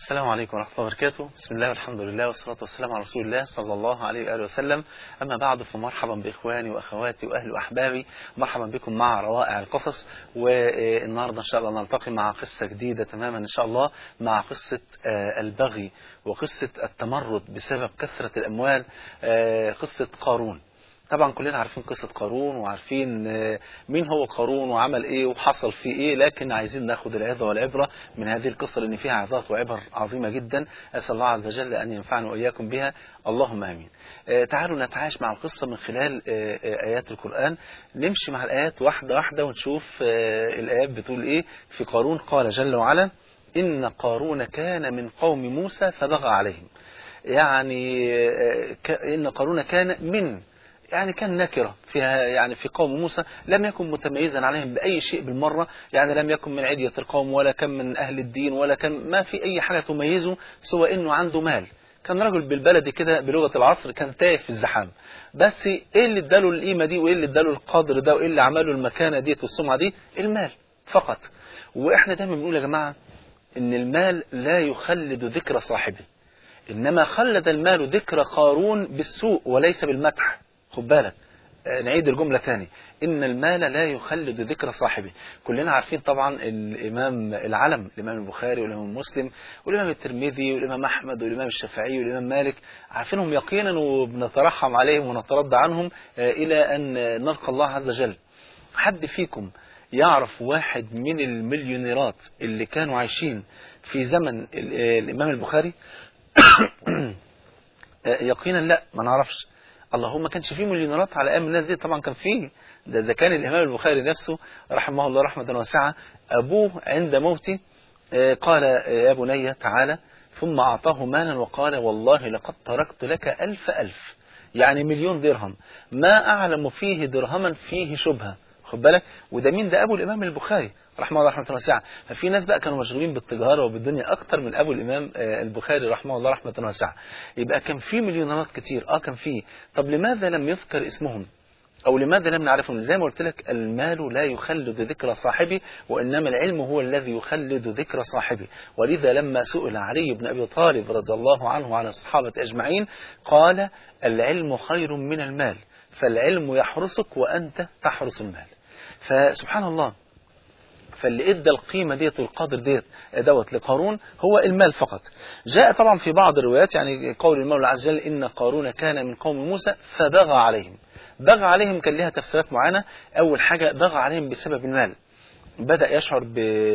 السلام عليكم ورحمة الله وبركاته بسم الله والحمد لله والصلاة والسلام على رسول الله صلى الله عليه وآله وسلم أما بعد فمرحبا بإخواني وأخواتي وأهل وأحبابي مرحبا بكم مع روائع القصص والنهاردة إن شاء الله نلتقي مع قصة جديدة تماما إن شاء الله مع قصة البغي وقصة التمرد بسبب كثرة الأموال قصة قارون طبعا كلنا عارفين قصة قارون وعارفين مين هو قارون وعمل ايه وحصل فيه ايه لكن عايزين ناخد العظة والعبرة من هذه القصة لان فيها عظات وعبر عظيمة جدا اسأل الله عز وجل ان ينفعنا واياكم بها اللهم امين تعالوا نتعايش مع القصة من خلال ايات القرآن نمشي مع الايات واحدة واحدة ونشوف الايات بتقول ايه في قارون قال جل وعلا ان قارون كان من قوم موسى فبغى عليهم يعني ان قارون كان من يعني كان نكرة فيها يعني في قوم موسى لم يكن متميزا عليهم بأي شيء بالمرة يعني لم يكن من عدية القوم ولا كان من أهل الدين ولا كان ما في أي حاجة تميزه سوى أنه عنده مال كان رجل بالبلدي كده بلغة العصر كان تايه في الزحام بس ايه اللي اداله القيمة دي وايه اللي اداله القدر ده وايه اللي عمله المكانة دي والسمعة دي المال فقط واحنا دايما بنقول يا جماعة ان المال لا يخلد ذكر صاحبه انما خلد المال ذكر قارون بالسوء وليس بالمدح خد بالك نعيد الجملة تاني إن المال لا يخلد ذكر صاحبه كلنا عارفين طبعا الإمام العلم الإمام البخاري والإمام مسلم والإمام الترمذي والإمام أحمد والإمام الشافعي والإمام مالك عارفينهم يقينا وبنترحم عليهم ونترضى عنهم إلى أن نلقى الله عز وجل حد فيكم يعرف واحد من المليونيرات اللي كانوا عايشين في زمن الإمام البخاري يقينا لا ما نعرفش اللهم ما كانش فيه مليونيرات على ايام الناس دي طبعا كان فيه ده اذا كان الامام البخاري نفسه رحمه الله رحمه واسعه ابوه عند موته قال يا بني تعالى ثم اعطاه مالا وقال والله لقد تركت لك الف الف يعني مليون درهم ما اعلم فيه درهما فيه شبهه خد بالك وده مين ده ابو الامام البخاري رحمه الله رحمه واسعه ففي ناس بقى كانوا مشغولين بالتجاره وبالدنيا اكتر من ابو الامام البخاري رحمه الله رحمه واسعه يبقى كان في مليونيرات كتير اه كان في طب لماذا لم يذكر اسمهم او لماذا لم نعرفهم زي ما قلت لك المال لا يخلد ذكر صاحبه وانما العلم هو الذي يخلد ذكر صاحبه ولذا لما سئل علي بن ابي طالب رضي الله عنه وعن الصحابه اجمعين قال العلم خير من المال فالعلم يحرسك وانت تحرس المال فسبحان الله فاللي ادى القيمة ديت والقدر ديت دوت لقارون هو المال فقط جاء طبعا في بعض الروايات يعني قول المولى عز وجل إن قارون كان من قوم موسى فبغى عليهم بغى عليهم كان لها تفسيرات معينة أول حاجة بغى عليهم بسبب المال بدأ يشعر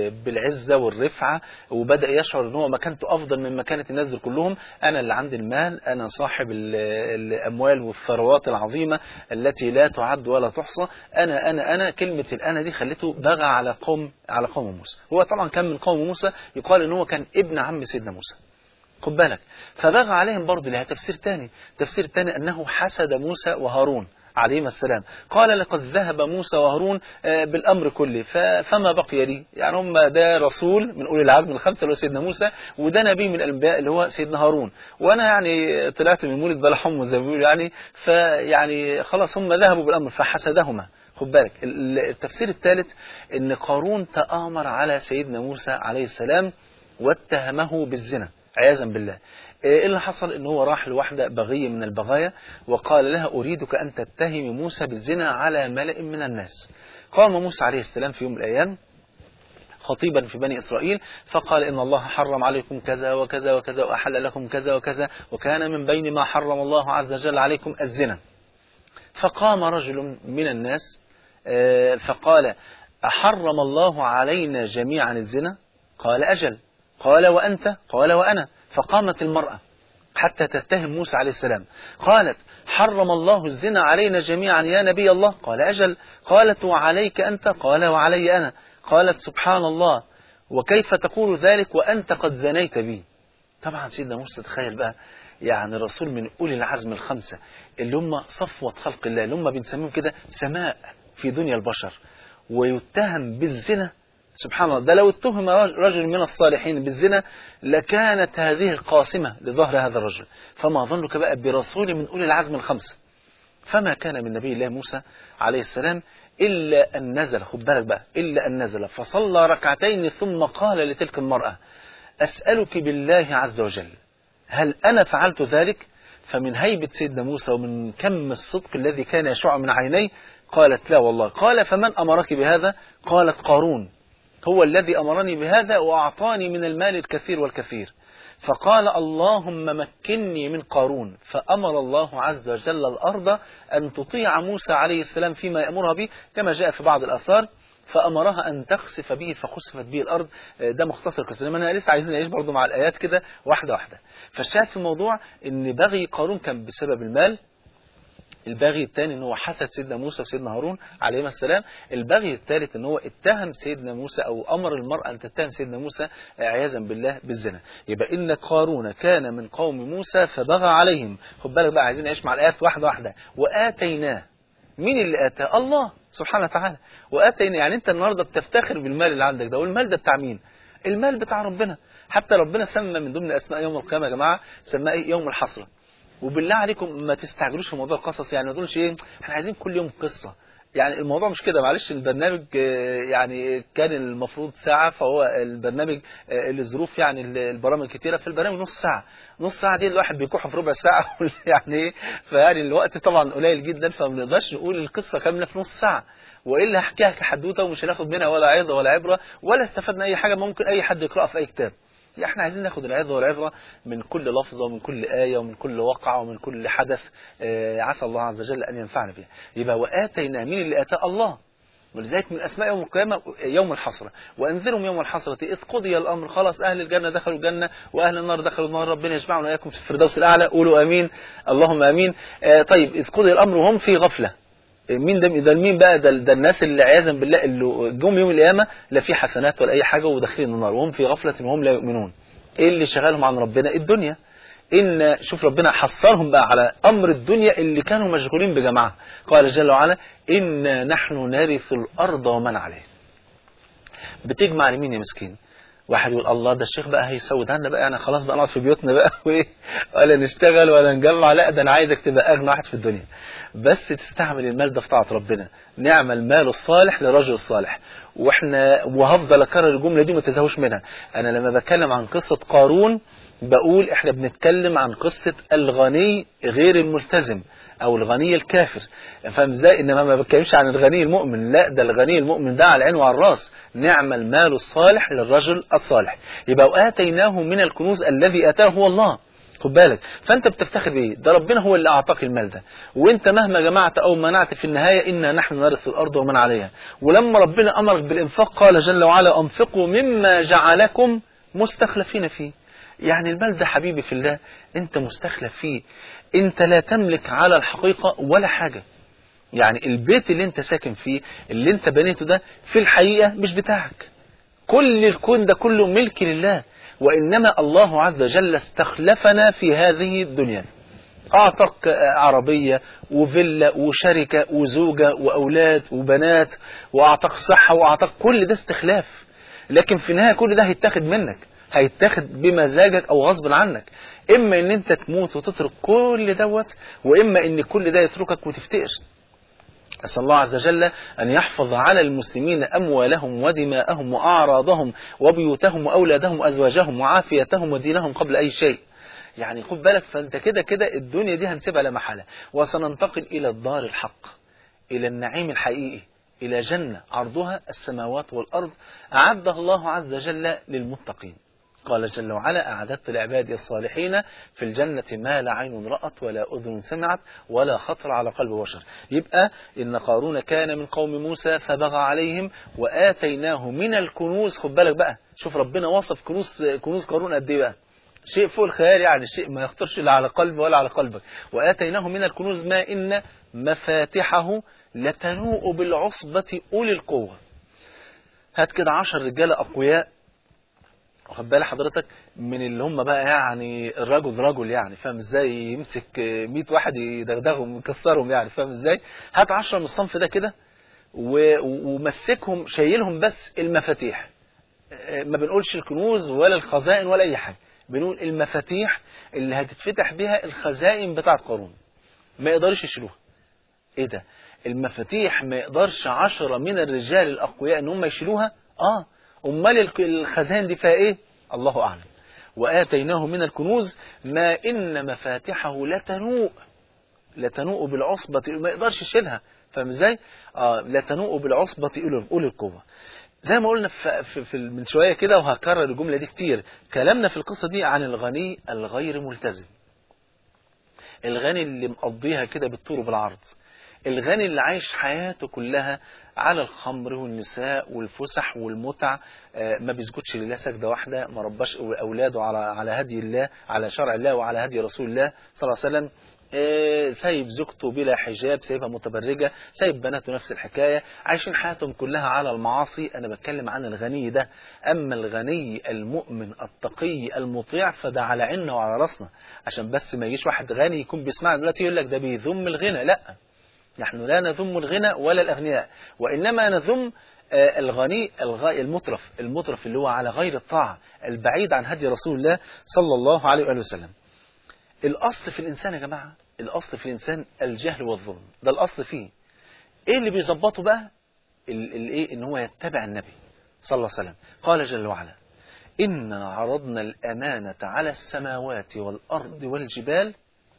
بالعزة والرفعة وبدأ يشعر ان هو مكانته أفضل من مكانة الناس دول كلهم أنا اللي عندي المال أنا صاحب الأموال والثروات العظيمة التي لا تعد ولا تحصى أنا أنا أنا كلمة الأنا دي خلته بغى على قوم على قوم موسى هو طبعا كان من قوم موسى يقال ان هو كان ابن عم سيدنا موسى خد بالك فبغى عليهم برضه لها تفسير تاني تفسير تاني أنه حسد موسى وهارون عليهما السلام قال لقد ذهب موسى وهارون بالأمر كله فما بقي لي يعني هم ده رسول من أولي العزم الخمسة اللي هو سيدنا موسى وده نبي من الأنبياء اللي هو سيدنا هارون وأنا يعني طلعت من مولد بلا حمص زي ما بيقولوا يعني فيعني خلاص هم ذهبوا بالأمر فحسدهما خد بالك التفسير الثالث ان قارون تآمر على سيدنا موسى عليه السلام واتهمه بالزنا عياذا بالله ايه اللي حصل ان هو راح لواحدة بغية من البغايا وقال لها اريدك ان تتهمي موسى بالزنا على ملأ من الناس قام موسى عليه السلام في يوم من الايام خطيبا في بني إسرائيل فقال إن الله حرم عليكم كذا وكذا وكذا وأحل لكم كذا وكذا وكان من بين ما حرم الله عز وجل عليكم الزنا فقام رجل من الناس فقال أحرم الله علينا جميعا الزنا قال أجل قال وأنت قال وأنا فقامت المرأة حتى تتهم موسى عليه السلام قالت حرم الله الزنا علينا جميعا يا نبي الله قال أجل قالت وعليك أنت قال وعلي أنا قالت سبحان الله وكيف تقول ذلك وأنت قد زنيت بي طبعا سيدنا موسى تخيل بقى يعني الرسول من أولي العزم الخمسة اللي هم صفوة خلق الله اللي هم بنسميهم كده سماء في دنيا البشر ويتهم بالزنا سبحان الله ده لو اتهم رجل من الصالحين بالزنا لكانت هذه القاسمة لظهر هذا الرجل فما ظنك بقى برسول من أولي العزم الخمسة فما كان من نبي الله موسى عليه السلام إلا أن نزل خد بالك بقى إلا أن نزل فصلى ركعتين ثم قال لتلك المرأة أسألك بالله عز وجل هل أنا فعلت ذلك فمن هيبة سيدنا موسى ومن كم الصدق الذي كان يشع من عينيه قالت لا والله قال فمن أمرك بهذا قالت قارون هو الذي أمرني بهذا وأعطاني من المال الكثير والكثير فقال اللهم مكني من قارون فأمر الله عز وجل الأرض أن تطيع موسى عليه السلام فيما يأمرها به كما جاء في بعض الآثار فأمرها أن تخسف به فخسفت به الأرض ده مختصر قصة أنا لسه عايزين نعيش برضه مع الآيات كده واحدة واحدة فالشاهد في الموضوع أن بغي قارون كان بسبب المال البغي الثاني ان هو حسد سيدنا موسى وسيدنا هارون عليهما السلام البغي الثالث ان هو اتهم سيدنا موسى او امر المرأة ان تتهم سيدنا موسى عياذا بالله بالزنا يبقى ان قارون كان من قوم موسى فبغى عليهم خد بالك بقى عايزين نعيش مع الايات واحده واحده واتيناه مين اللي اتاه الله سبحانه وتعالى واتينا يعني انت النهارده بتفتخر بالمال اللي عندك ده والمال ده بتاع مين المال بتاع ربنا حتى ربنا سمى من ضمن اسماء يوم القيامه يا جماعه سماه ايه يوم الحسره وبالله عليكم ما تستعجلوش في موضوع القصص يعني ما تقولش ايه احنا عايزين كل يوم قصه يعني الموضوع مش كده معلش البرنامج يعني كان المفروض ساعة فهو البرنامج لظروف يعني البرامج كتيرة في البرنامج نص ساعة نص ساعة دي الواحد بيكح في ربع ساعة يعني ايه فيعني الوقت طبعا قليل جدا فما نقدرش نقول القصة كاملة في نص ساعة والا هحكيها كحدوته ومش هناخد منها ولا عظه ولا عبره ولا استفدنا اي حاجه ممكن اي حد يقراها في اي كتاب احنا عايزين ناخد العظة والعبرة من كل لفظة ومن كل آية ومن كل وقع ومن كل حدث عسى الله عز وجل أن ينفعنا بها يبقى وآتينا مين اللي آتى الله ولذلك من أسماء يوم القيامة يوم الحسرة وأنذرهم يوم الحسرة إذ قضي الأمر خلاص أهل الجنة دخلوا الجنة وأهل النار دخلوا النار ربنا يجمعنا وإياكم في الفردوس الأعلى قولوا آمين اللهم آمين آه طيب إذ قضي الأمر وهم في غفلة مين ده ده مين بقى ده, ده الناس اللي عياذا بالله اللي جم يوم القيامه لا في حسنات ولا اي حاجه وداخلين النار وهم في غفله وهم لا يؤمنون ايه اللي شغالهم عن ربنا الدنيا ان شوف ربنا حصرهم بقى على امر الدنيا اللي كانوا مشغولين بجماعه قال جل وعلا انا نحن نرث الارض ومن عليها بتجمع لمين يا مسكين واحد يقول الله ده الشيخ بقى هيسود عنا بقى انا خلاص بقى نقعد في بيوتنا بقى وايه ولا نشتغل ولا نجمع لا ده انا عايزك تبقى اغنى واحد في الدنيا بس تستعمل المال ده في طاعه ربنا نعم المال الصالح للرجل الصالح واحنا وهفضل اكرر الجمله دي ما تزهوش منها انا لما بتكلم عن قصه قارون بقول احنا بنتكلم عن قصه الغني غير الملتزم او الغني الكافر فاهم ازاي انما ما بتكلمش عن الغني المؤمن لا ده الغني المؤمن ده على العين وعلى الراس نعم المال الصالح للرجل الصالح يبقى واتيناه من الكنوز الذي اتاه هو الله خد بالك فانت بتفتخر بايه ده ربنا هو اللي اعطاك المال ده وانت مهما جمعت او منعت في النهايه انا نحن نرث الارض ومن عليها ولما ربنا امرك بالانفاق قال جل وعلا انفقوا مما جعلكم مستخلفين فيه يعني المال ده حبيبي في الله انت مستخلف فيه انت لا تملك على الحقيقة ولا حاجة يعني البيت اللي انت ساكن فيه اللي انت بنيته ده في الحقيقة مش بتاعك كل الكون ده كله ملك لله وإنما الله عز وجل استخلفنا في هذه الدنيا أعطاك عربية وفيلا وشركة وزوجة وأولاد وبنات وأعطاك صحة وأعطاك كل ده استخلاف لكن في النهاية كل ده هيتاخد منك هيتاخد بمزاجك او غصب عنك اما ان انت تموت وتترك كل دوت واما ان كل ده يتركك وتفتقر أسأل الله عز وجل أن يحفظ على المسلمين أموالهم ودماءهم وأعراضهم وبيوتهم وأولادهم وأزواجهم وعافيتهم ودينهم قبل أي شيء يعني خد بالك فأنت كده كده الدنيا دي هنسيبها لا محالة وسننتقل إلى الدار الحق إلى النعيم الحقيقي إلى جنة عرضها السماوات والأرض أعدها الله عز وجل للمتقين قال جل وعلا أعددت لعبادي الصالحين في الجنة ما لا عين رأت ولا أذن سمعت ولا خطر على قلب بشر يبقى إن قارون كان من قوم موسى فبغى عليهم وآتيناه من الكنوز خد بالك بقى شوف ربنا وصف كنوز كنوز قارون قد إيه بقى شيء فوق الخيال يعني شيء ما يخطرش لا على قلب ولا على قلبك وآتيناه من الكنوز ما إن مفاتحه لتنوء بالعصبة أولي القوة هات كده عشر رجالة أقوياء واخد بالك حضرتك من اللي هم بقى يعني الرجل رجل يعني فاهم ازاي يمسك 100 واحد يدغدغهم ويكسرهم يعني فاهم ازاي هات 10 من الصنف ده كده ومسكهم شايلهم بس المفاتيح ما بنقولش الكنوز ولا الخزائن ولا اي حاجه بنقول المفاتيح اللي هتتفتح بها الخزائن بتاعه قارون ما يقدرش يشيلوها ايه ده المفاتيح ما يقدرش عشرة من الرجال الاقوياء ان هم يشيلوها اه امال الخزائن دي فيها ايه الله اعلم وآتيناه من الكنوز ما إن مفاتحه لتنوء لتنوء بالعصبة ما يقدرش يشيلها فاهم ازاي؟ آه لتنوء بالعصبة أولي القوة زي ما قلنا في, في, في من شوية كده وهكرر الجملة دي كتير كلامنا في القصة دي عن الغني الغير ملتزم الغني اللي مقضيها كده بالطول وبالعرض الغني اللي عايش حياته كلها على الخمر والنساء والفسح والمتع ما بيسجدش لله سجدة واحدة ما رباش أولاده على على هدي الله على شرع الله وعلى هدي رسول الله صلى الله عليه وسلم سايب زوجته بلا حجاب سايبها متبرجة سايب بناته نفس الحكاية عايشين حياتهم كلها على المعاصي أنا بتكلم عن الغني ده أما الغني المؤمن التقي المطيع فده على عيننا وعلى راسنا عشان بس ما يجيش واحد غني يكون بيسمعنا دلوقتي يقول لك ده بيذم الغنى لا نحن لا نذم الغنى ولا الأغنياء وإنما نذم الغني المطرف المطرف اللي هو على غير الطاعة البعيد عن هدي رسول الله صلى الله عليه وآله وسلم الأصل في الإنسان يا جماعة الأصل في الإنسان الجهل والظلم ده الأصل فيه إيه اللي بيظبطه بقى الإيه إن هو يتبع النبي صلى الله عليه وسلم قال جل وعلا إنا عرضنا الأمانة على السماوات والأرض والجبال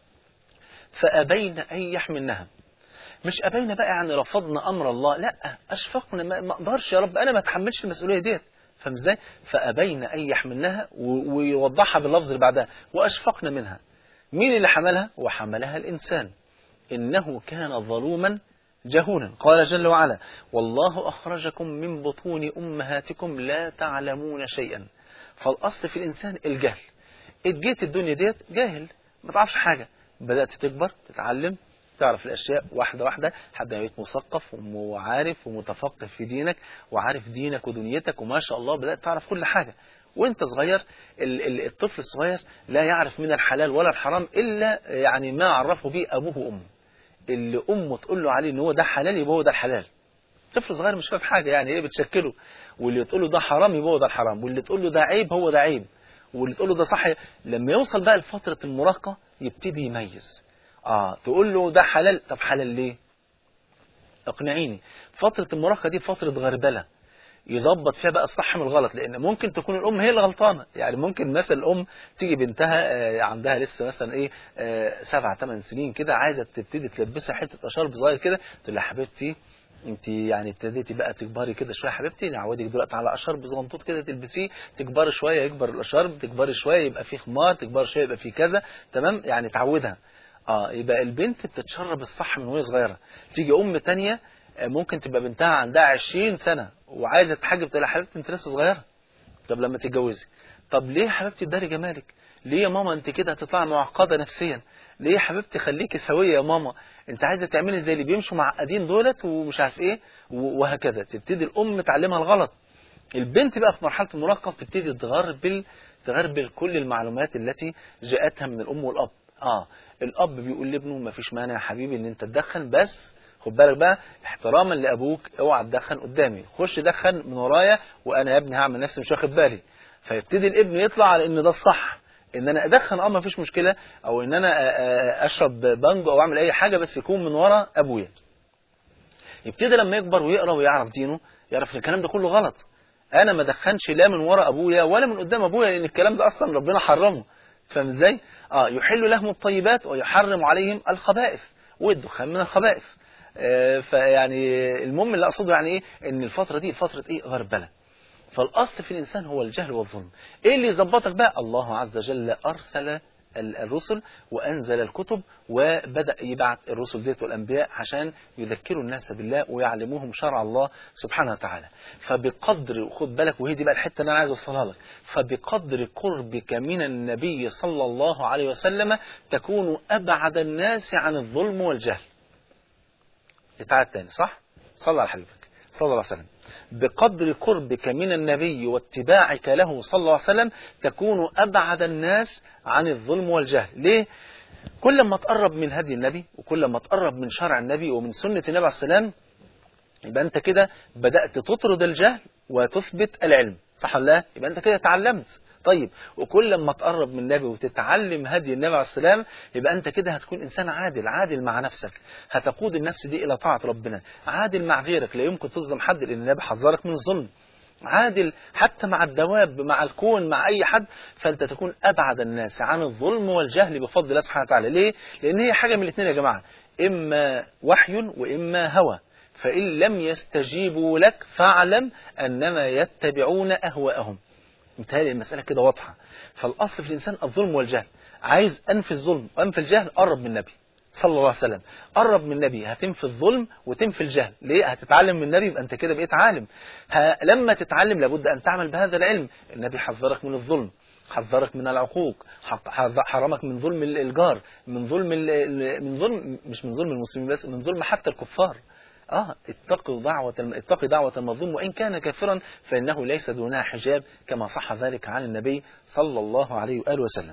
فأبين أن يحملنها مش أبين بقى يعني رفضنا أمر الله لا أشفقنا ما أقدرش يا رب أنا ما أتحملش المسؤولية ديت فاهم ازاي؟ فأبين أن يحملنها ويوضحها باللفظ اللي بعدها وأشفقنا منها مين اللي حملها وحملها الإنسان إنه كان ظلوما جهولا قال جل وعلا والله أخرجكم من بطون أمهاتكم لا تعلمون شيئا فالأصل في الإنسان الجهل اتجيت الدنيا ديت جاهل ما تعرفش حاجة بدأت تكبر تتعلم تعرف الأشياء واحدة واحدة لحد ما بقيت مثقف وعارف ومتفقه في دينك وعارف دينك ودنيتك وما شاء الله بدأت تعرف كل حاجة وانت صغير الطفل الصغير لا يعرف من الحلال ولا الحرام إلا يعني ما عرفه به أبوه وأمه اللي أمه تقول له عليه ان هو ده حلال يبقى هو ده الحلال طفل صغير مش فاهم حاجة يعني ايه بتشكله واللي تقول له ده حرام يبقى هو ده الحرام واللي تقول له ده عيب هو ده عيب واللي تقول له ده صح لما يوصل بقى لفترة المراهقة يبتدي يميز اه تقول له ده حلال طب حلال ليه اقنعيني فترة المراهقة دي فترة غربلة يظبط فيها بقى الصح من الغلط لان ممكن تكون الام هي اللي غلطانه يعني ممكن مثلا الام تيجي بنتها عندها لسه مثلا ايه سبع ثمان سنين كده عايزه تبتدي تلبسها حته اشارب صغير كده تقول لها حبيبتي انت يعني ابتديتي بقى تكبري كده شويه حبيبتي نعودك دلوقتي على اشرب صغنطوط كده تلبسيه تكبري شويه يكبر الاشرب تكبري شويه يبقى فيه خمار تكبري شويه يبقى فيه كذا تمام يعني تعودها اه يبقى البنت بتتشرب الصح من وهي صغيره تيجي ام تانية ممكن تبقى بنتها عندها 20 سنة وعايزة تحجب تقول لها حبيبتي انت لسه صغيرة طب لما تتجوزي طب ليه يا حبيبتي تداري جمالك ليه يا ماما انت كده هتطلع معقدة نفسيا ليه يا حبيبتي خليكي سوية يا ماما انت عايزة تعملي زي اللي بيمشوا معقدين دولت ومش عارف ايه وهكذا تبتدي الام تعلمها الغلط البنت بقى في مرحلة المراهقة بتبتدي تغربل تغربل كل المعلومات التي جاءتها من الام والاب اه الاب بيقول لابنه ما فيش مانع يا حبيبي ان انت تدخن بس خد بالك بقى احتراما لابوك اوعى تدخن قدامي خش دخن من ورايا وانا يا ابني هعمل نفسي مش واخد بالي فيبتدي الابن يطلع على ان ده الصح ان انا ادخن اه ما فيش مشكله او ان انا اشرب بانجو او اعمل اي حاجه بس يكون من ورا ابويا يبتدي لما يكبر ويقرا ويعرف دينه يعرف ان الكلام ده كله غلط انا ما دخنش لا من ورا ابويا ولا من قدام ابويا لان الكلام ده اصلا ربنا حرمه فاهم ازاي اه يحل لهم الطيبات ويحرم عليهم الخبائث والدخان من الخبائث فيعني المهم اللي اقصده يعني ايه ان الفتره دي فتره ايه غربله فالاصل في الانسان هو الجهل والظلم ايه اللي يظبطك بقى الله عز وجل ارسل الرسل وانزل الكتب وبدا يبعث الرسل ديت والانبياء عشان يذكروا الناس بالله ويعلموهم شرع الله سبحانه وتعالى فبقدر خد بالك وهي دي بقى الحته اللي انا عايز اوصلها لك فبقدر قربك من النبي صلى الله عليه وسلم تكون ابعد الناس عن الظلم والجهل تعال تاني صح صلى على حبيبك صلى الله عليه وسلم بقدر قربك من النبي واتباعك له صلى الله عليه وسلم تكون أبعد الناس عن الظلم والجهل ليه؟ كل ما تقرب من هدي النبي وكل ما تقرب من شرع النبي ومن سنة النبي عليه السلام يبقى أنت كده بدأت تطرد الجهل وتثبت العلم صح ولا لا؟ يبقى أنت كده تعلمت طيب وكل ما تقرب من النبي وتتعلم هدي النبي عليه السلام يبقى انت كده هتكون انسان عادل عادل مع نفسك هتقود النفس دي الى طاعه ربنا عادل مع غيرك لا يمكن تظلم حد لان النبي حذرك من الظلم عادل حتى مع الدواب مع الكون مع أي حد فأنت تكون أبعد الناس عن الظلم والجهل بفضل الله سبحانه وتعالى ليه؟ لأن هي حاجة من الاثنين يا جماعة إما وحي وإما هوى فإن لم يستجيبوا لك فاعلم أنما يتبعون أهواءهم متهيألي المسألة كده واضحة فالأصل في الإنسان الظلم والجهل عايز أنفي الظلم وأنفي الجهل قرب من النبي صلى الله عليه وسلم قرب من النبي هتنفي الظلم وتنفي الجهل ليه هتتعلم من النبي يبقى انت كده بقيت عالم ه... لما تتعلم لابد ان تعمل بهذا العلم النبي حذرك من الظلم حذرك من العقوق حرمك من ظلم الجار من ظلم ال... من ظلم مش من ظلم المسلمين بس من ظلم حتى الكفار اه اتقوا دعوة اتقي دعوة المظلوم وإن كان كافرا فإنه ليس دونها حجاب كما صح ذلك عن النبي صلى الله عليه وآله وسلم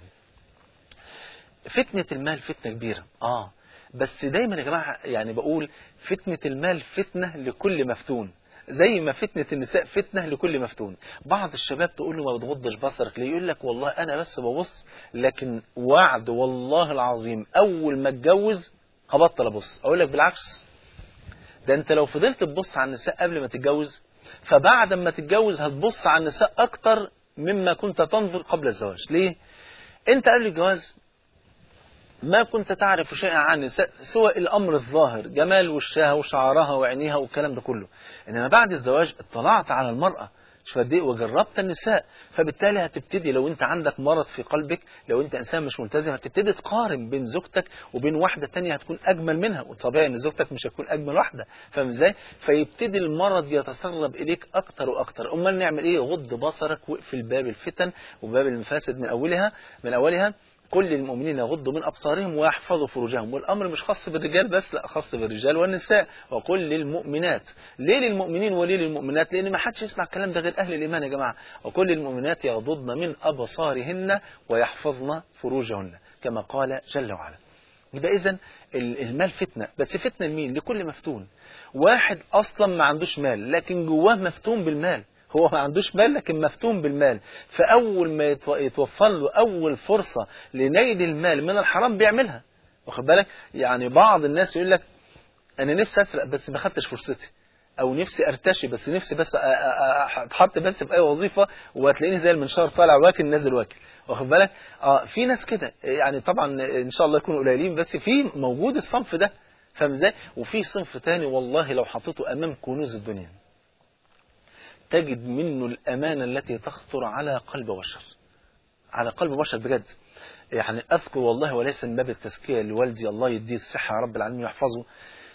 فتنة المال فتنة كبيرة اه بس دايما يا جماعة يعني بقول فتنة المال فتنة لكل مفتون زي ما فتنة النساء فتنة لكل مفتون بعض الشباب تقول له ما بتغضش بصرك ليه يقول لك والله أنا بس ببص لكن وعد والله العظيم أول ما اتجوز هبطل أبص أقول لك بالعكس ده أنت لو فضلت تبص على النساء قبل ما تتجوز فبعد ما تتجوز هتبص على النساء أكتر مما كنت تنظر قبل الزواج ليه؟ أنت قبل الجواز ما كنت تعرف شيئا عن النساء سوى الأمر الظاهر جمال وشها وشعرها وعينيها والكلام ده كله إنما بعد الزواج اطلعت على المرأة شوف قد ايه وجربت النساء فبالتالي هتبتدي لو انت عندك مرض في قلبك لو انت انسان مش ملتزم هتبتدي تقارن بين زوجتك وبين واحده تانية هتكون اجمل منها وطبيعي ان زوجتك مش هتكون اجمل واحده فاهم ازاي فيبتدي المرض يتسرب اليك اكتر واكتر امال نعمل ايه غض بصرك واقفل باب الفتن وباب المفاسد من اولها من اولها كل المؤمنين يغضوا من أبصارهم ويحفظوا فروجهم والأمر مش خاص بالرجال بس لا خاص بالرجال والنساء وكل للمؤمنات ليه للمؤمنين وليه للمؤمنات لأن ما حدش يسمع الكلام ده غير أهل الإيمان يا جماعة وكل المؤمنات يغضضن من أبصارهن ويحفظن فروجهن كما قال جل وعلا يبقى إذا المال فتنة بس فتنة لمين لكل مفتون واحد أصلا ما عندوش مال لكن جواه مفتون بالمال هو ما عندوش مال لكن مفتون بالمال فأول ما يتوفر له أول فرصة لنيل المال من الحرام بيعملها واخد بالك يعني بعض الناس يقول لك أنا نفسي أسرق بس ما خدتش فرصتي أو نفسي أرتشي بس نفسي بس أتحط بس في أي وظيفة وهتلاقيني زي المنشار طالع واكل نازل واكل واخد بالك اه في ناس كده يعني طبعا ان شاء الله يكونوا قليلين بس في موجود الصنف ده فاهم ازاي وفي صنف تاني والله لو حطيته امام كنوز الدنيا تجد منه الأمانة التي تخطر على قلب بشر على قلب بشر بجد يعني أذكر والله وليس من باب التزكية لوالدي الله يديه الصحة يا رب العالمين ويحفظه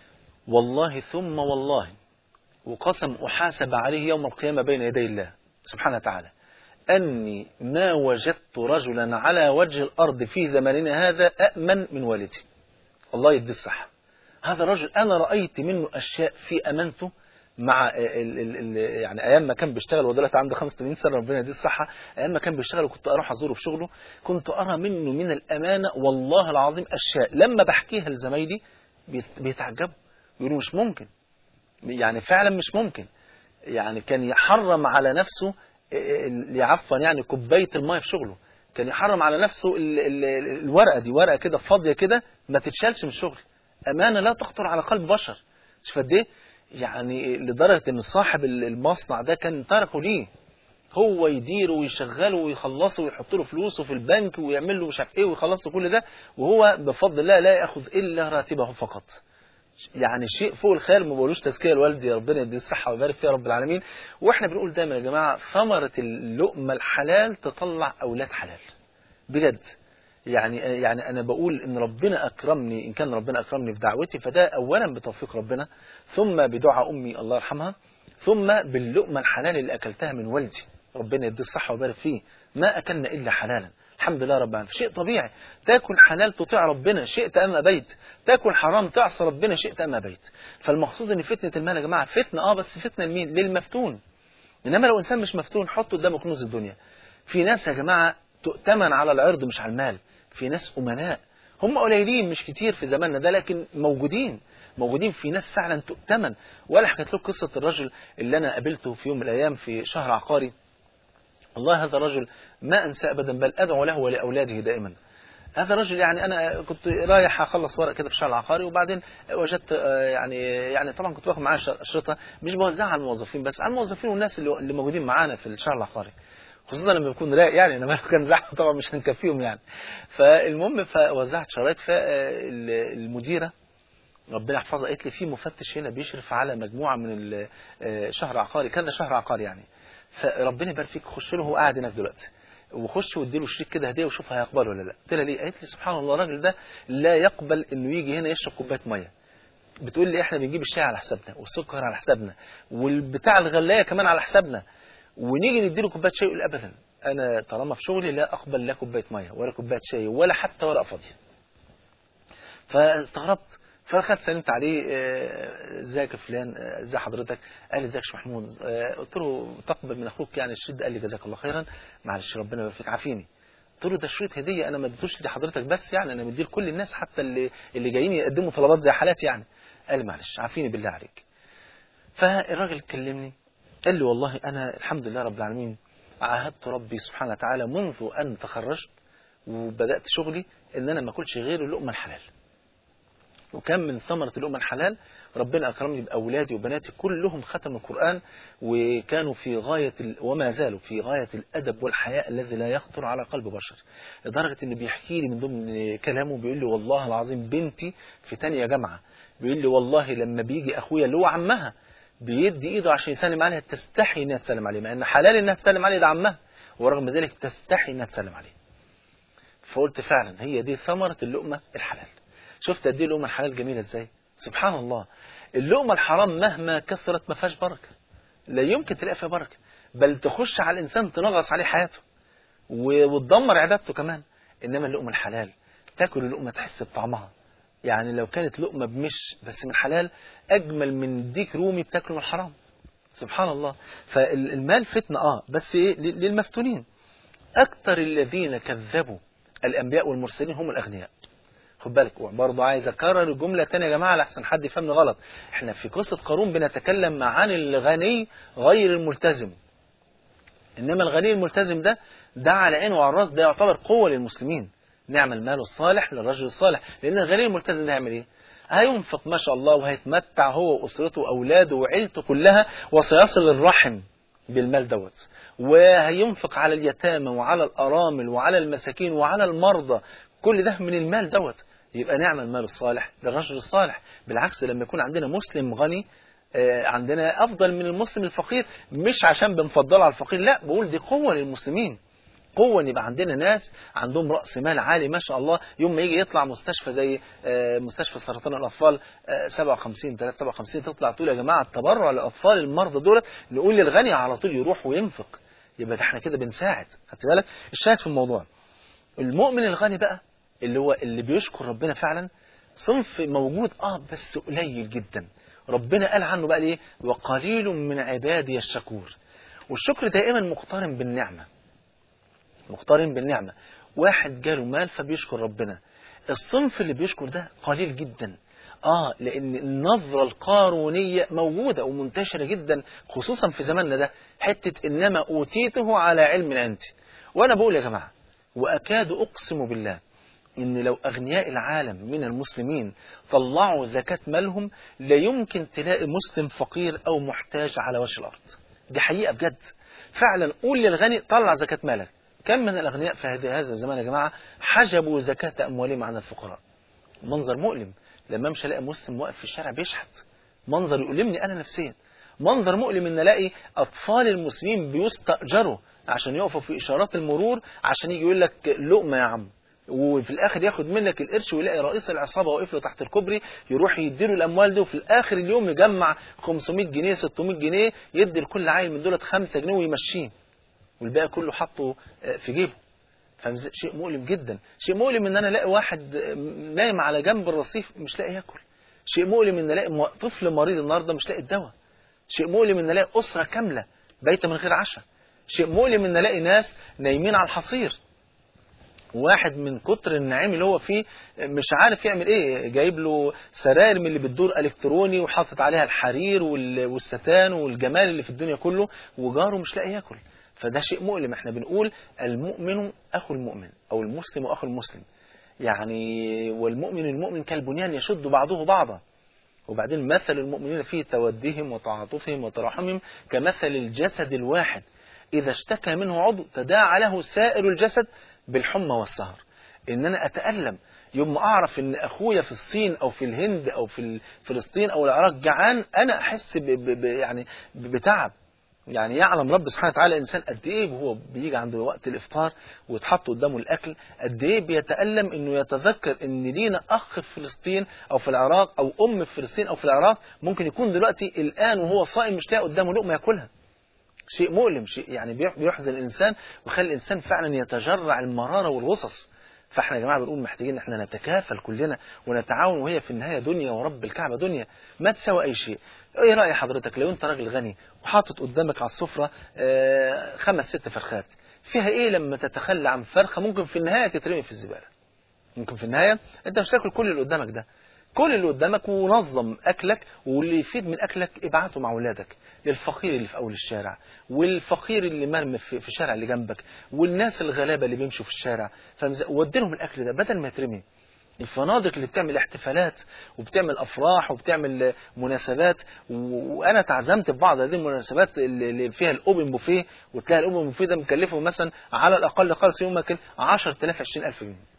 والله ثم والله وقسم أحاسب عليه يوم القيامة بين يدي الله سبحانه وتعالى أني ما وجدت رجلا على وجه الأرض في زماننا هذا أأمن من والدي الله يديه الصحة هذا رجل أنا رأيت منه أشياء في أمانته مع ال ال ال يعني ايام ما كان بيشتغل ودلوقتي عنده 85 سنه ربنا يديه الصحه ايام ما كان بيشتغل وكنت اروح ازوره في شغله كنت ارى منه من الامانه والله العظيم اشياء لما بحكيها لزمايلي بيتعجبوا يقولوا مش ممكن يعني فعلا مش ممكن يعني كان يحرم على نفسه عفوا يعني كوبايه الميه في شغله كان يحرم على نفسه ال ال الورقه دي ورقه كده فاضيه كده ما تتشالش من الشغل امانه لا تخطر على قلب بشر شوف قد ايه يعني لدرجة ان صاحب المصنع ده كان تركه ليه هو يديره ويشغله ويخلصه ويحط له فلوسه في البنك ويعمل له مش عارف ايه ويخلصه كل ده وهو بفضل الله لا ياخذ الا راتبه فقط يعني شيء فوق الخيال ما بقولوش تزكيه لوالدي يا ربنا يديه الصحه ويبارك فيها رب العالمين واحنا بنقول دايما يا جماعه ثمره اللقمه الحلال تطلع اولاد حلال بجد يعني يعني انا بقول ان ربنا اكرمني ان كان ربنا اكرمني في دعوتي فده اولا بتوفيق ربنا ثم بدعاء امي الله يرحمها ثم باللقمه الحلال اللي اكلتها من والدي ربنا يديه الصحه ويبارك فيه ما اكلنا الا حلالا الحمد لله رب العالمين شيء طبيعي تاكل حلال تطيع ربنا شئت ام ابيت تاكل حرام تعصى ربنا شئت ام ابيت فالمقصود ان فتنه المال يا جماعه فتنه اه بس فتنه لمين للمفتون انما لو انسان مش مفتون حط قدامه كنوز الدنيا في ناس يا جماعه تؤتمن على العرض مش على المال في ناس أمناء هم قليلين مش كتير في زماننا ده لكن موجودين موجودين في ناس فعلا تؤتمن ولا حكيت لكم قصة الرجل اللي أنا قابلته في يوم من الأيام في شهر عقاري والله هذا الرجل ما أنسى أبدا بل أدعو له ولأولاده دائما هذا الرجل يعني انا كنت رايح اخلص ورق كده في الشارع العقاري وبعدين وجدت آه، يعني يعني طبعا كنت باخد معايا ش- اشرطه مش بوزعها على الموظفين بس على الموظفين والناس اللي اللي موجودين معانا في الشارع العقاري خصوصا لما بيكون رايق يعني انما لو كان زحمه طبعا مش هنكفيهم يعني فالمهم فوزعت شرايط فالمديره ربنا يحفظها قالت لي في مفتش هنا بيشرف على مجموعه من ال- آه، شهر عقاري كذا شهر عقاري يعني فربنا يبارك فيك خش له هو قاعد هناك دلوقتي وخش واديله شريك كده هديه وشوف هيقبله ولا لا قلت لها ليه قالت لي سبحان الله الراجل ده لا يقبل انه يجي هنا يشرب كوبايه ميه بتقول لي احنا بنجيب الشاي على حسابنا والسكر على حسابنا والبتاع الغلايه كمان على حسابنا ونيجي نديله كوبايه شاي يقول ابدا انا طالما في شغلي لا اقبل لا كوبايه ميه ولا كوبايه شاي ولا حتى ورقه فاضيه فاستغربت فدخلت سلمت عليه آه، ازيك يا فلان آه، ازي حضرتك قال لي ازيك يا شيخ محمود آه، قلت له تقبل من اخوك يعني الشريط قال لي جزاك الله خيرا معلش ربنا يبارك فيك عافيني قلت له ده شريط هديه انا ما اديتوش لحضرتك بس يعني انا مديه لكل الناس حتى اللي اللي جايين يقدموا طلبات زي حالاتي يعني قال لي معلش عافيني بالله عليك فالراجل كلمني قال لي والله انا الحمد لله رب العالمين عاهدت ربي سبحانه وتعالى منذ ان تخرجت وبدات شغلي ان انا ما اكلش غير اللقمه الحلال وكان من ثمرة اللقمة الحلال ربنا أكرمني بأولادي وبناتي كلهم ختموا القرآن وكانوا في غاية ال... وما زالوا في غاية الأدب والحياء الذي لا يخطر على قلب بشر لدرجة إن بيحكي لي من ضمن كلامه بيقول لي والله العظيم بنتي في تانية جامعة بيقول لي والله لما بيجي أخويا اللي هو عمها بيدي إيده عشان يسلم عليها تستحي إنها تسلم عليه مع إن حلال إنها تسلم عليه ده عمها ورغم ذلك تستحي إنها تسلم عليه فقلت فعلا هي دي ثمرة اللقمة الحلال شفت قد ايه اللقمه الحلال جميله ازاي سبحان الله اللقمه الحرام مهما كثرت ما فيهاش بركه لا يمكن تلاقي فيها بركه بل تخش على الانسان تنغص عليه حياته و- وتدمر عبادته كمان انما اللقمه الحلال تاكل اللقمه تحس بطعمها يعني لو كانت لقمه بمش بس من حلال اجمل من ديك رومي بتاكله من الحرام سبحان الله فالمال فتنه اه بس ايه ل- للمفتونين اكثر الذين كذبوا الانبياء والمرسلين هم الاغنياء خد بالك برضه عايز اكرر الجمله تانية يا جماعه لحسن حد يفهمني غلط احنا في قصه قارون بنتكلم عن الغني غير الملتزم انما الغني الملتزم ده ده على عينه وعلى الراس ده يعتبر قوه للمسلمين نعم المال الصالح للرجل الصالح لان الغني الملتزم ده هيعمل ايه هينفق ما شاء الله وهيتمتع هو واسرته واولاده وعيلته كلها وسيصل الرحم بالمال دوت وهينفق على اليتامى وعلى الارامل وعلى المساكين وعلى المرضى كل ده من المال دوت يبقى نعم المال الصالح للرجل الصالح بالعكس لما يكون عندنا مسلم غني آه، عندنا افضل من المسلم الفقير مش عشان بنفضله على الفقير لا بقول دي قوه للمسلمين قوة ان يبقى عندنا ناس عندهم رأس مال عالي ما شاء الله يوم ما يجي يطلع مستشفى زي آه، مستشفى سرطان الأطفال آه، 57 357 تطلع تقول يا جماعة التبرع للأطفال المرضى دول نقول للغني على طول يروح وينفق يبقى ده احنا كده بنساعد خدت بالك الشاهد في الموضوع المؤمن الغني بقى اللي هو اللي بيشكر ربنا فعلا صنف موجود اه بس قليل جدا ربنا قال عنه بقى ايه وقليل من عبادي الشكور والشكر دائما مقترن بالنعمه مقترن بالنعمة واحد جاله مال فبيشكر ربنا الصنف اللي بيشكر ده قليل جدا اه لان النظرة القارونية موجودة ومنتشرة جدا خصوصا في زماننا ده حتة انما اوتيته على علم عندي وانا بقول يا جماعة واكاد اقسم بالله ان لو اغنياء العالم من المسلمين طلعوا زكاة مالهم لا يمكن تلاقي مسلم فقير او محتاج على وجه الارض دي حقيقة بجد فعلا قول للغني طلع زكاة مالك كم من الأغنياء في هذا هذا الزمان يا جماعة حجبوا زكاة أموالهم عن الفقراء منظر مؤلم لما امشي الاقي مسلم واقف في الشارع بيشحت منظر يؤلمني أنا نفسيا منظر مؤلم ان الاقي اطفال المسلمين بيستأجروا عشان يقفوا في اشارات المرور عشان يجي يقول لك لقمه يا عم وفي الاخر ياخد منك القرش ويلاقي رئيس العصابه واقف له تحت الكوبري يروح يديله الاموال دي وفي الاخر اليوم يجمع 500 جنيه 600 جنيه يدي لكل عيل من دولت 5 جنيه ويمشيه والباقي كله حطه في جيبه شيء مؤلم جدا شيء مؤلم ان انا الاقي واحد نايم على جنب الرصيف مش لاقي ياكل شيء مؤلم ان الاقي طفل مريض النهارده مش لاقي الدواء شيء مؤلم ان الاقي اسره كامله بايته من غير عشاء شيء مؤلم ان الاقي ناس نايمين على الحصير واحد من كتر النعيم اللي هو فيه مش عارف يعمل ايه جايب له سراير من اللي بتدور الكتروني وحاطط عليها الحرير والستان والجمال اللي في الدنيا كله وجاره مش لاقي ياكل فده شيء مؤلم احنا بنقول المؤمن اخو المؤمن او المسلم اخو المسلم يعني والمؤمن المؤمن كالبنيان يشد بعضه بعضا وبعدين مثل المؤمنين في تودهم وتعاطفهم وتراحمهم كمثل الجسد الواحد إذا اشتكى منه عضو تداعى له سائر الجسد بالحمى والسهر إن أنا أتألم يوم ما أعرف إن أخويا في الصين أو في الهند أو في فلسطين أو العراق جعان أنا أحس ب ب ب يعني بتعب يعني يعلم رب سبحانه وتعالى الانسان قد ايه وهو بيجي عند وقت الافطار ويتحط قدامه الاكل قد ايه بيتالم انه يتذكر ان لينا اخ في فلسطين او في العراق او ام في فلسطين او في العراق ممكن يكون دلوقتي الان وهو صائم مش لاقي قدامه لقمه ياكلها شيء مؤلم شيء يعني بيحزن الانسان ويخلي الانسان فعلا يتجرع المراره والغصص فاحنا يا جماعه بنقول محتاجين احنا نتكافل كلنا ونتعاون وهي في النهايه دنيا ورب الكعبه دنيا ما تساوي اي شيء ايه راي حضرتك لو انت راجل غني وحاطط قدامك على السفره آه خمس ست فرخات فيها ايه لما تتخلى عن فرخه ممكن في النهايه تترمي في الزباله ممكن في النهايه انت مش تاكل كل اللي قدامك ده كل اللي قدامك ونظم اكلك واللي يفيد من اكلك ابعته مع اولادك للفقير اللي في اول الشارع والفقير اللي مرمي في الشارع اللي جنبك والناس الغلابه اللي بيمشوا في الشارع ودي لهم الاكل ده بدل ما يترمي الفنادق اللي بتعمل احتفالات وبتعمل افراح وبتعمل مناسبات وانا تعزمت في بعض هذه المناسبات اللي فيها الاوبن بوفيه وتلاقي الاوبن بوفيه ده مكلفه مثلا على الاقل خالص يوم كان 10000 20000 جنيه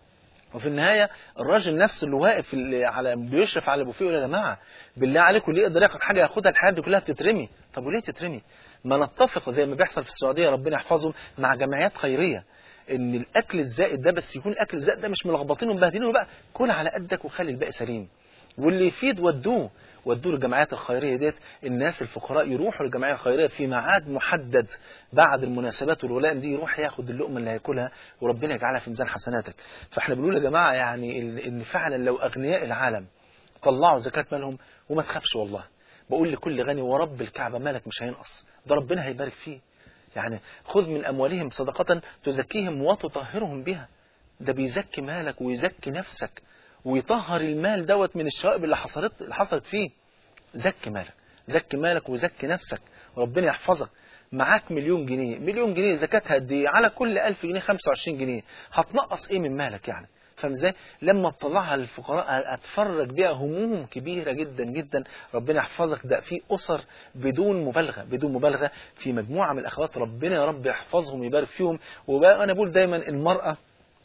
وفي النهاية الراجل نفسه اللي واقف اللي على بيشرف على البوفيه يقول يا جماعة بالله عليكم اللي يقدر ياخد حاجة ياخدها الحياة دي كلها بتترمي طب وليه تترمي؟ ما نتفق زي ما بيحصل في السعودية ربنا يحفظهم مع جمعيات خيرية ان الاكل الزائد ده بس يكون الاكل الزائد ده مش ملخبطينه ومبهدلينه بقى كل على قدك وخلي الباقي سليم واللي يفيد ودوه ودوه للجمعيات الخيريه ديت الناس الفقراء يروحوا للجمعيه الخيريه في ميعاد محدد بعد المناسبات والولائم دي يروح ياخد اللقمه اللي هياكلها وربنا يجعلها في ميزان حسناتك فاحنا بنقول يا جماعه يعني ان فعلا لو اغنياء العالم طلعوا زكاه مالهم وما تخافش والله بقول لكل غني ورب الكعبه مالك مش هينقص ده ربنا هيبارك فيه يعني خذ من أموالهم صدقة تزكيهم وتطهرهم بها ده بيزكي مالك ويزكي نفسك ويطهر المال دوت من الشوائب اللي حصلت اللي حصلت فيه زكي مالك زكي مالك وزكي نفسك ربنا يحفظك معاك مليون جنيه مليون جنيه زكاتها قد ايه على كل 1000 جنيه 25 جنيه هتنقص ايه من مالك يعني فاهم ازاي لما تطلعها للفقراء هتفرج بيها هموم كبيرة جدا جدا ربنا يحفظك ده في أسر بدون مبالغة بدون مبالغة في مجموعة من الأخوات ربنا يا رب يحفظهم ويبارك فيهم وأنا بقول دايما المرأة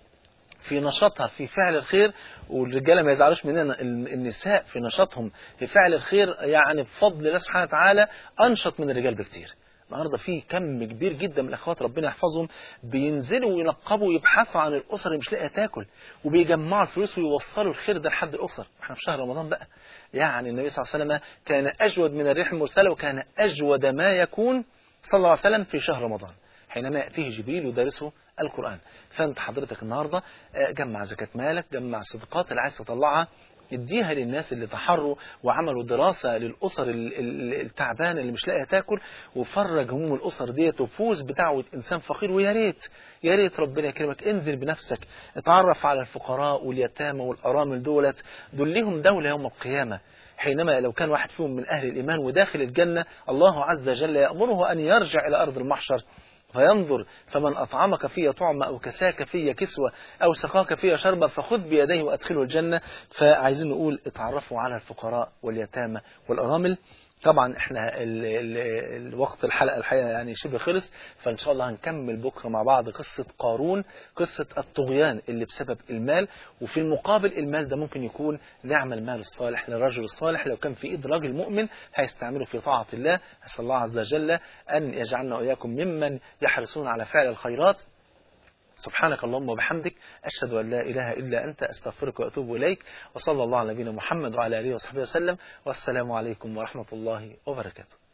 في نشاطها في فعل الخير والرجاله ما يزعلوش مننا النساء في نشاطهم في فعل الخير يعني بفضل الله سبحانه وتعالى انشط من الرجال بكتير النهارده في كم كبير جدا من الاخوات ربنا يحفظهم بينزلوا وينقبوا ويبحثوا عن الاسر اللي مش لاقيه تاكل وبيجمعوا الفلوس ويوصلوا الخير ده لحد الاسر احنا في شهر رمضان بقى يعني النبي صلى الله عليه وسلم كان اجود من الريح المرسله وكان اجود ما يكون صلى الله عليه وسلم في شهر رمضان حينما يأتيه جبريل يدرسه القرآن فأنت حضرتك النهاردة جمع زكاة مالك جمع الصدقات اللي عايز تطلعها اديها للناس اللي تحروا وعملوا دراسة للأسر التعبانة اللي مش لاقية تاكل وفرج هموم الأسر ديت وفوز بدعوة إنسان فقير ويا ريت يا ريت ربنا يكرمك انزل بنفسك اتعرف على الفقراء واليتامى والأرامل دولت دول ليهم دولة يوم القيامة حينما لو كان واحد فيهم من أهل الإيمان وداخل الجنة الله عز وجل يأمره أن يرجع إلى أرض المحشر فينظر فمن أطعمك في طعمة أو كساك في كسوة أو سقاك في شربة فخذ بيديه وأدخله الجنة فعايزين نقول اتعرفوا على الفقراء واليتامى والأرامل طبعا احنا ال ال الوقت الحلقة الحقيقة يعني شبه خلص فان شاء الله هنكمل بكرة مع بعض قصة قارون قصة الطغيان اللي بسبب المال وفي المقابل المال ده ممكن يكون نعم المال الصالح للرجل الصالح لو كان في ايد راجل مؤمن هيستعمله في طاعة الله أسأل الله عز وجل أن يجعلنا وإياكم ممن يحرصون على فعل الخيرات سبحانك اللهم وبحمدك أشهد أن لا إله إلا أنت أستغفرك وأتوب إليك وصلى الله على نبينا محمد وعلى آله وصحبه وسلم والسلام عليكم ورحمة الله وبركاته